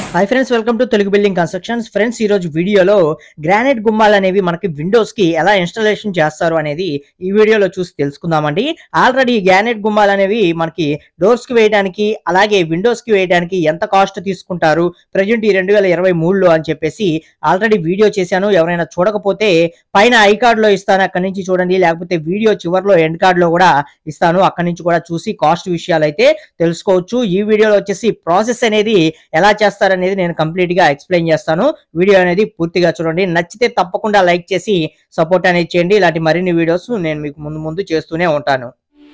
Hi friends welcome to Telugu building constructions friends ఈ రోజు వీడియోలో గ్రానైట్ గుమ్మాలు అనేవి మనకి విండోస్ కి ఎలా ఇన్స్టాలేషన్ చేస్తారు అనేది ఈ వీడియోలో చూసి తెలుసుకుందామండి ఆల్రెడీ గ్రానైట్ గుమ్మాలు అనేవి మనకి డోర్స్ కి వేయడానికి అలాగే విండోస్ కి వేయడానికి ఎంత కాస్ట్ తీసుకుంటారు ప్రజెంట్ ఈ రెండు వేల ఇరవై మూడులో అని చెప్పేసి ఆల్రెడీ వీడియో చేశాను ఎవరైనా చూడకపోతే పైన ఐ కార్డ్ లో ఇస్తాను అక్కడి నుంచి చూడండి లేకపోతే వీడియో చివరిలో ఎండ్ కార్డ్ లో కూడా ఇస్తాను అక్కడి నుంచి కూడా చూసి కాస్ట్ విషయాలు అయితే తెలుసుకోవచ్చు ఈ వీడియోలో వచ్చేసి ప్రాసెస్ అనేది ఎలా చేస్తారనేది నేను కంప్లీట్ గా ఎక్స్ప్లెయిన్ చేస్తాను వీడియో అనేది పూర్తిగా చూడండి నచ్చితే తప్పకుండా లైక్ చేసి సపోర్ట్ అనేది చేయండి ఇలాంటి మరిన్ని వీడియోస్ నేను మీకు ముందు ముందు చేస్తూనే ఉంటాను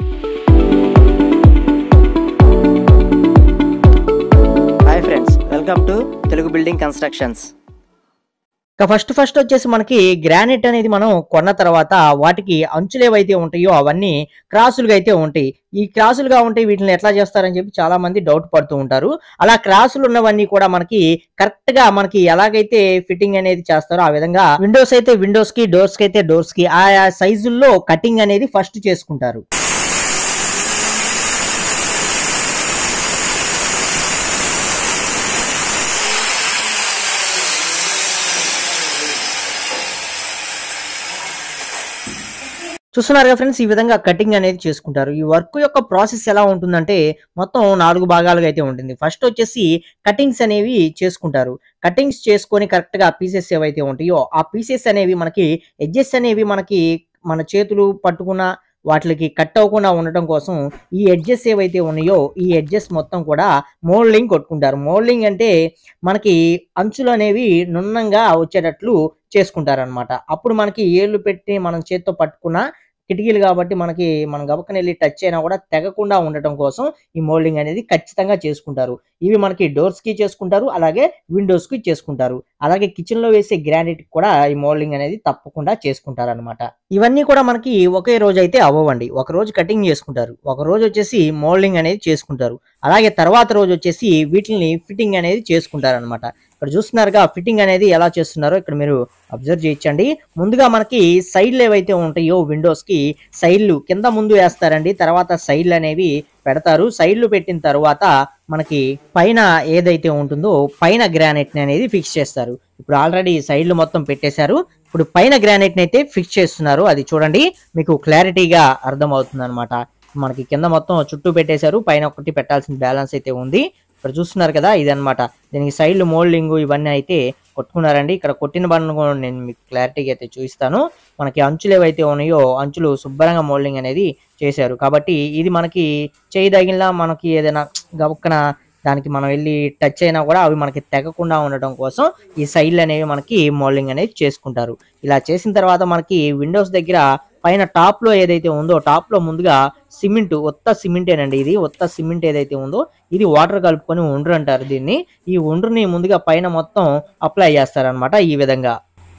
hi friends welcome to Telugu building constructions ఇక ఫస్ట్ ఫస్ట్ వచ్చేసి మనకి గ్రానైట్ అనేది మనం కొన్న తర్వాత వాటికి అంచులు ఏవైతే ఉంటాయో అవన్నీ క్రాసులుగా అయితే ఉంటాయి ఈ క్రాసులుగా ఉంటాయి వీటిని ఎట్లా చేస్తారని చెప్పి చాలా మంది డౌట్ పడుతూ ఉంటారు అలా క్రాసులు ఉన్నవన్నీ కూడా మనకి కరెక్ట్ గా మనకి ఎలాగైతే ఫిట్టింగ్ అనేది చేస్తారో ఆ విధంగా విండోస్ అయితే విండోస్ కి డోర్స్ కి అయితే డోర్స్ కి ఆయా సైజుల్లో కటింగ్ అనేది ఫస్ట్ చేసుకుంటారు చూస్తున్నారు కదా ఫ్రెండ్స్ ఈ విధంగా కటింగ్ అనేది చేసుకుంటారు ఈ వర్క్ యొక్క ప్రాసెస్ ఎలా ఉంటుందంటే మొత్తం నాలుగు భాగాలుగా అయితే ఉంటుంది ఫస్ట్ వచ్చేసి కటింగ్స్ అనేవి చేసుకుంటారు కటింగ్స్ చేసుకొని కరెక్ట్ గా పీసెస్ ఏవైతే ఉంటాయో ఆ పీసెస్ అనేవి మనకి ఎడ్జెస్ అనేవి మనకి మన చేతులు పట్టుకున్న వాటికి కట్ అవ్వకుండా ఉండటం కోసం ఈ ఎడ్జెస్ ఏవైతే ఉన్నాయో ఈ ఎడ్జెస్ మొత్తం కూడా మోల్డింగ్ కొట్టుకుంటారు మోల్డింగ్ అంటే మనకి అంచులు అనేవి నున్నంగా వచ్చేటట్లు చేసుకుంటారనమాట అప్పుడు మనకి ఏళ్ళు పెట్టి మనం చేత్తో పట్టుకున్న కిటికీలు కాబట్టి మనకి మనం గబక్కన వెళ్ళి టచ్ అయినా కూడా తెగకుండా ఉండటం కోసం ఈ మోల్డింగ్ అనేది ఖచ్చితంగా చేసుకుంటారు ఇవి మనకి డోర్స్ కి చేసుకుంటారు అలాగే విండోస్ కి చేసుకుంటారు అలాగే కిచెన్ లో వేసే గ్రానైట్ కూడా ఈ మోల్డింగ్ అనేది తప్పకుండా చేసుకుంటారు అనమాట ఇవన్నీ కూడా మనకి ఒకే రోజు అయితే అవ్వండి ఒక రోజు కటింగ్ చేసుకుంటారు ఒక రోజు వచ్చేసి మోల్డింగ్ అనేది చేసుకుంటారు అలాగే తర్వాత రోజు వచ్చేసి వీటిని ఫిట్టింగ్ అనేది చేసుకుంటారు అనమాట ఇక్కడ చూస్తున్నారుగా ఫిట్టింగ్ అనేది ఎలా చేస్తున్నారో ఇక్కడ మీరు అబ్జర్వ్ చేయించండి ముందుగా మనకి సైడ్లు ఏవైతే ఉంటాయో విండోస్ కి సైడ్లు కింద ముందు వేస్తారండి తర్వాత సైడ్లు అనేవి పెడతారు సైడ్లు పెట్టిన తర్వాత మనకి పైన ఏదైతే ఉంటుందో పైన గ్రానైట్ అనేది ఫిక్స్ చేస్తారు ఇప్పుడు ఆల్రెడీ సైడ్లు మొత్తం పెట్టేశారు ఇప్పుడు పైన గ్రానైట్ అయితే ఫిక్స్ చేస్తున్నారు అది చూడండి మీకు క్లారిటీగా అర్థమవుతుంది అనమాట మనకి కింద మొత్తం చుట్టూ పెట్టేశారు పైన ఒకటి పెట్టాల్సిన బ్యాలెన్స్ అయితే ఉంది ఇక్కడ చూస్తున్నారు కదా ఇదన్నమాట దీనికి సైడ్లు మోల్డింగ్ ఇవన్నీ అయితే కొట్టుకున్నారండి ఇక్కడ కొట్టిన బండ్లు కూడా నేను మీకు క్లారిటీగా అయితే చూపిస్తాను మనకి అంచులు ఏవైతే ఉన్నాయో అంచులు శుభ్రంగా మోల్డింగ్ అనేది చేశారు కాబట్టి ఇది మనకి చేయి తగిలినా మనకి ఏదైనా గబుక్కన దానికి మనం వెళ్ళి టచ్ అయినా కూడా అవి మనకి తెగకుండా ఉండటం కోసం ఈ సైడ్లు అనేవి మనకి మోల్డింగ్ అనేది చేసుకుంటారు ఇలా చేసిన తర్వాత మనకి విండోస్ దగ్గర పైన టాప్ లో ఏదైతే ఉందో టాప్ లో ముందుగా సిమెంట్ ఒత్త సిమెంటేనండి ఇది ఒత్త సిమెంట్ ఏదైతే ఉందో ఇది వాటర్ కలుపుకొని ఉండ్రు అంటారు దీన్ని ఈ ఉండ్రుని ముందుగా పైన మొత్తం అప్లై చేస్తారనమాట ఈ విధంగా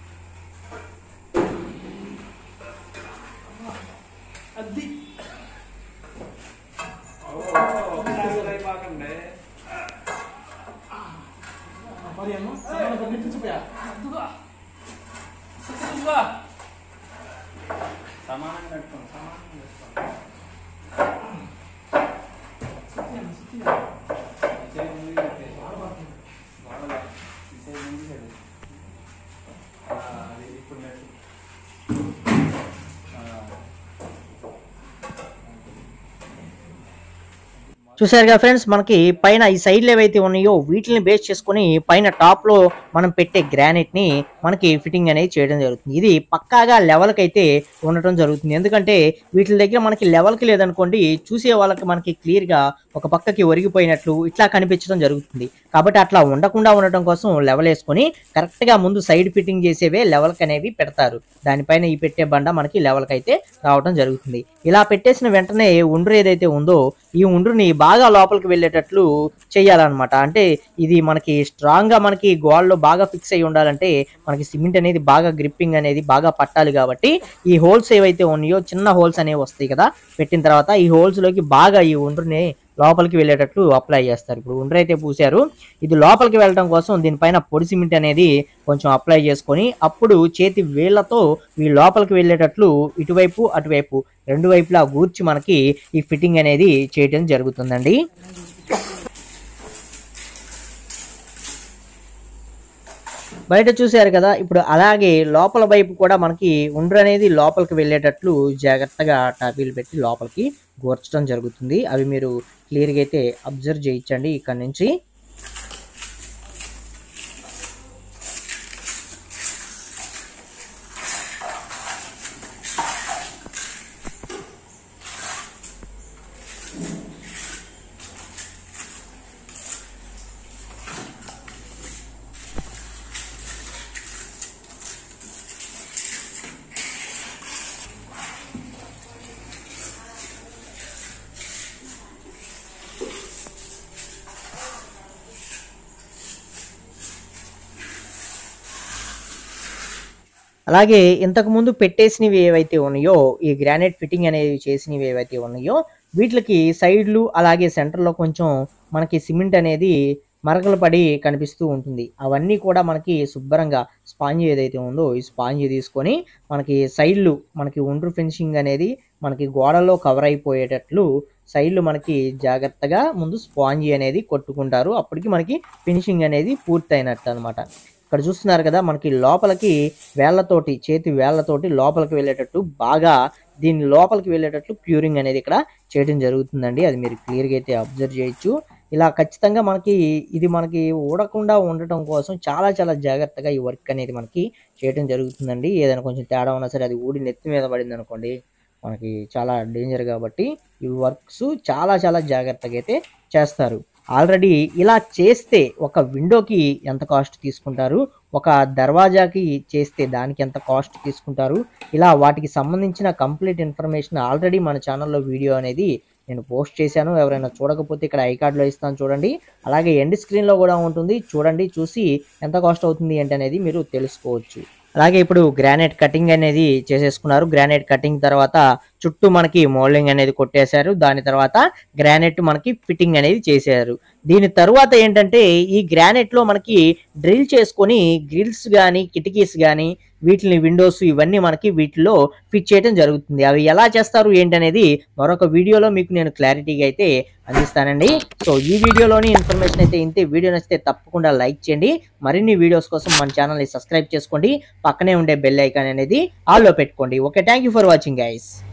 సమానంగా కట్టుకోండి సమానంగా కట్టుకోండి ఇచ్చే ముందు పెట్టేసి. వాడలా. ఇచ్చే ముందు పెట్టేసి. ఆ, అది ఇప్పుడు పెట్టు. ఆ. చూసారుగా ఫ్రెండ్స్ మనకి పైన ఈ సైడ్లు ఏవైతే ఉన్నాయో వీటిని బేస్ చేసుకొని పైన టాప్ లో మనం పెట్టే గ్రానైట్ ని మనకి ఫిట్టింగ్ అనేది చేయడం జరుగుతుంది ఇది పక్కాగా లెవెల్ కి అయితే ఉండటం జరుగుతుంది ఎందుకంటే వీటి దగ్గర మనకి లెవెల్ కి లేదనుకోండి చూసే వాళ్ళకి మనకి క్లియర్ గా ఒక పక్కకి ఒరిగిపోయినట్లు ఇట్లా కనిపించడం జరుగుతుంది కాబట్టి అట్లా ఉండకుండా ఉండటం కోసం లెవెల్ వేసుకొని కరెక్ట్ గా ముందు సైడ్ ఫిట్టింగ్ చేసేవే లెవెల్ కి అనేవి పెడతారు దానిపైన ఈ పెట్టే బండ మనకి లెవెల్ కి అయితే రావడం జరుగుతుంది ఇలా పెట్టేసిన వెంటనే ఉండ్రు ఏదైతే ఉందో ఈ ఉండ్రుని బాగా లోపలికి వెళ్ళేటట్లు చేయాలన్నమాట అంటే ఇది మనకి స్ట్రాంగ్ గా మనకి గోడలో బాగా ఫిక్స్ అయి ఉండాలంటే మనకి సిమెంట్ అనేది బాగా గ్రిప్పింగ్ అనేది బాగా పట్టాలి కాబట్టి ఈ హోల్స్ ఏవైతే ఉన్నాయో చిన్న హోల్స్ అనేవి వస్తాయి కదా పెట్టిన తర్వాత ఈ హోల్స్ లోకి బాగా ఈ ఉండ్రుని లోపలికి వెళ్ళేటట్లు అప్లై చేస్తారు ఇప్పుడు ఉండ్రు అయితే పూసారు ఇది లోపలికి వెళ్ళడం కోసం దీనిపైన పొడి సిమెంట్ అనేది కొంచెం అప్లై చేసుకొని అప్పుడు చేతి వేళ్లతో ఈ లోపలికి వెళ్ళేటట్లు ఇటువైపు అటువైపు రెండు వైపులా గూర్చి మనకి ఈ ఫిట్టింగ్ అనేది చేయడం జరుగుతుందండి బయట చూశారు కదా ఇప్పుడు అలాగే లోపల వైపు కూడా మనకి ఉండ్రు అనేది లోపలికి వెళ్ళేటట్లు జాగ్రత్తగా టాపీలు పెట్టి లోపలికి గోర్చడం జరుగుతుంది అవి మీరు క్లియర్గా అయితే అబ్జర్వ్ చేయించండి ఇక్కడ నుంచి అలాగే ఇంతకు ముందు పెట్టేసినవి ఏవైతే ఉన్నాయో ఈ గ్రానైట్ ఫిట్టింగ్ అనేవి చేసినవి ఏవైతే ఉన్నాయో వీటికి సైడ్లు అలాగే సెంటర్లో కొంచెం మనకి సిమెంట్ అనేది మరకలు పడి కనిపిస్తూ ఉంటుంది అవన్నీ కూడా మనకి శుభ్రంగా స్పాంజ్ ఏదైతే ఉందో ఈ స్పాంజ్ తీసుకొని మనకి సైడ్లు మనకి ఒండ్రు ఫినిషింగ్ అనేది మనకి గోడలో కవర్ అయిపోయేటట్లు సైడ్లు మనకి జాగ్రత్తగా ముందు స్పాంజీ అనేది కొట్టుకుంటారు అప్పటికి మనకి ఫినిషింగ్ అనేది పూర్తయినట్టు అనమాట ఇక్కడ చూస్తున్నారు కదా మనకి లోపలికి వేళ్లతోటి చేతి వేళ్లతోటి లోపలికి వెళ్ళేటట్టు బాగా దీని లోపలికి వెళ్ళేటట్లు ప్యూరింగ్ అనేది ఇక్కడ చేయడం జరుగుతుందండి అది మీరు క్లియర్గా అయితే అబ్జర్వ్ చేయొచ్చు ఇలా ఖచ్చితంగా మనకి ఇది మనకి ఊడకుండా ఉండటం కోసం చాలా చాలా జాగ్రత్తగా ఈ వర్క్ అనేది మనకి చేయడం జరుగుతుందండి ఏదైనా కొంచెం తేడా ఉన్నా సరే అది ఊడి నెత్తి మీద పడింది అనుకోండి మనకి చాలా డేంజర్ కాబట్టి ఈ వర్క్స్ చాలా చాలా జాగ్రత్తగా అయితే చేస్తారు ఆల్రెడీ ఇలా చేస్తే ఒక విండోకి ఎంత కాస్ట్ తీసుకుంటారు ఒక దర్వాజాకి చేస్తే దానికి ఎంత కాస్ట్ తీసుకుంటారు ఇలా వాటికి సంబంధించిన కంప్లీట్ ఇన్ఫర్మేషన్ ఆల్రెడీ మన ఛానల్లో వీడియో అనేది నేను పోస్ట్ చేశాను ఎవరైనా చూడకపోతే ఇక్కడ ఐ కార్డ్లో ఇస్తాను చూడండి అలాగే ఎండ్ స్క్రీన్లో కూడా ఉంటుంది చూడండి చూసి ఎంత కాస్ట్ అవుతుంది ఏంటి అనేది మీరు తెలుసుకోవచ్చు అలాగే ఇప్పుడు గ్రానైట్ కటింగ్ అనేది చేసేసుకున్నారు గ్రానైట్ కటింగ్ తర్వాత చుట్టూ మనకి మోల్డింగ్ అనేది కొట్టేశారు దాని తర్వాత గ్రానైట్ మనకి ఫిట్టింగ్ అనేది చేశారు దీని తరువాత ఏంటంటే ఈ గ్రానైట్ లో మనకి డ్రిల్ చేసుకొని గ్రిల్స్ కానీ కిటికీస్ కానీ వీటిని విండోస్ ఇవన్నీ మనకి వీటిలో ఫిట్ చేయడం జరుగుతుంది అవి ఎలా చేస్తారు ఏంటనేది మరొక వీడియోలో మీకు నేను క్లారిటీగా అయితే అందిస్తానండి సో ఈ వీడియోలోని ఇన్ఫర్మేషన్ అయితే ఇంతే వీడియో నచ్చితే తప్పకుండా లైక్ చేయండి మరిన్ని వీడియోస్ కోసం మన ఛానల్ని సబ్స్క్రైబ్ చేసుకోండి పక్కనే ఉండే బెల్ ఐకాన్ అనేది ఆల్లో పెట్టుకోండి okay thank you for watching guys